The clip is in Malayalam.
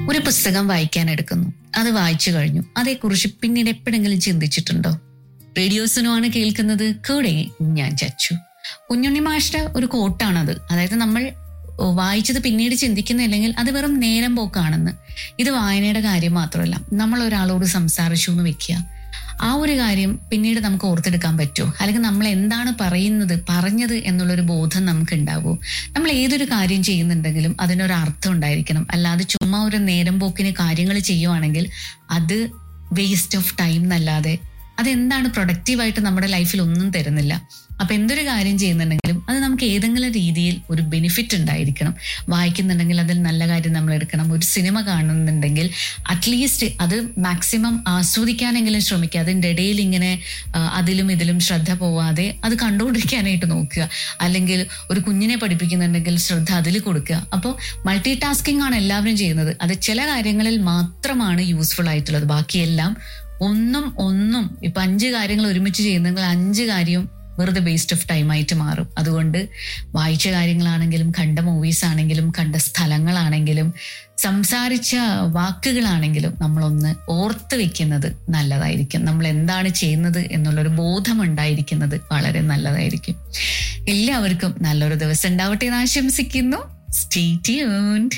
ഒരു പുസ്തകം വായിക്കാൻ എടുക്കുന്നു അത് വായിച്ചു കഴിഞ്ഞു അതേക്കുറിച്ച് പിന്നീട് എപ്പോഴെങ്കിലും ചിന്തിച്ചിട്ടുണ്ടോ റേഡിയോസിനോ ആണ് കേൾക്കുന്നത് കൂടെ ഞാൻ ചച്ചു കുഞ്ഞുണ്ണി മാഷ്ട ഒരു കോട്ടാണത് അതായത് നമ്മൾ വായിച്ചത് പിന്നീട് ചിന്തിക്കുന്നില്ലെങ്കിൽ അത് വെറും നേരം പോക്കാണെന്ന് ഇത് വായനയുടെ കാര്യം മാത്രമല്ല നമ്മൾ ഒരാളോട് സംസാരിച്ചു എന്ന് വെക്കുക ആ ഒരു കാര്യം പിന്നീട് നമുക്ക് ഓർത്തെടുക്കാൻ പറ്റുമോ അല്ലെങ്കിൽ നമ്മൾ എന്താണ് പറയുന്നത് പറഞ്ഞത് എന്നുള്ളൊരു ബോധം നമുക്ക് ഉണ്ടാവുമോ നമ്മൾ ഏതൊരു കാര്യം ചെയ്യുന്നുണ്ടെങ്കിലും അതിനൊരു അർത്ഥം ഉണ്ടായിരിക്കണം അല്ലാതെ ചുമ്മാ ഒരു നേരം പോക്കിന് കാര്യങ്ങൾ ചെയ്യുവാണെങ്കിൽ അത് വേസ്റ്റ് ഓഫ് ടൈം എന്നല്ലാതെ അതെന്താണ് പ്രൊഡക്റ്റീവായിട്ട് നമ്മുടെ ലൈഫിൽ ഒന്നും തരുന്നില്ല അപ്പൊ എന്തൊരു കാര്യം ചെയ്യുന്നുണ്ടെങ്കിലും അത് നമുക്ക് ഏതെങ്കിലും രീതിയിൽ ഒരു ബെനിഫിറ്റ് ഉണ്ടായിരിക്കണം വായിക്കുന്നുണ്ടെങ്കിൽ അതിൽ നല്ല കാര്യം നമ്മൾ എടുക്കണം ഒരു സിനിമ കാണുന്നുണ്ടെങ്കിൽ അറ്റ്ലീസ്റ്റ് അത് മാക്സിമം ആസ്വദിക്കാനെങ്കിലും ശ്രമിക്കുക അതിൻ്റെ ഇടയിൽ ഇങ്ങനെ ആ, അതിലും ഇതിലും ശ്രദ്ധ പോവാതെ അത് കണ്ടുകൊണ്ടിരിക്കാനായിട്ട് നോക്കുക അല്ലെങ്കിൽ ഒരു കുഞ്ഞിനെ പഠിപ്പിക്കുന്നുണ്ടെങ്കിൽ ശ്രദ്ധ അതിൽ കൊടുക്കുക അപ്പോൾ മൾട്ടി ടാസ്കിംഗ് ആണ് എല്ലാവരും ചെയ്യുന്നത് അത് ചില കാര്യങ്ങളിൽ മാത്രമാണ് യൂസ്ഫുൾ ആയിട്ടുള്ളത് ബാക്കിയെല്ലാം ഒന്നും ഒന്നും ഇപ്പൊ അഞ്ച് കാര്യങ്ങൾ ഒരുമിച്ച് ചെയ്യുന്നെങ്കിൽ അഞ്ച് കാര്യവും വെറുതെ വേസ്റ്റ് ഓഫ് ടൈം ആയിട്ട് മാറും അതുകൊണ്ട് വായിച്ച കാര്യങ്ങളാണെങ്കിലും കണ്ട മൂവീസ് ആണെങ്കിലും കണ്ട സ്ഥലങ്ങളാണെങ്കിലും സംസാരിച്ച വാക്കുകളാണെങ്കിലും നമ്മളൊന്ന് ഓർത്ത് വെക്കുന്നത് നല്ലതായിരിക്കും നമ്മൾ എന്താണ് ചെയ്യുന്നത് എന്നുള്ളൊരു ബോധം ഉണ്ടായിരിക്കുന്നത് വളരെ നല്ലതായിരിക്കും എല്ലാവർക്കും നല്ലൊരു ദിവസം ഉണ്ടാവട്ടെ എന്ന് ആശംസിക്കുന്നു സ്റ്റേ ട്യൂൺഡ്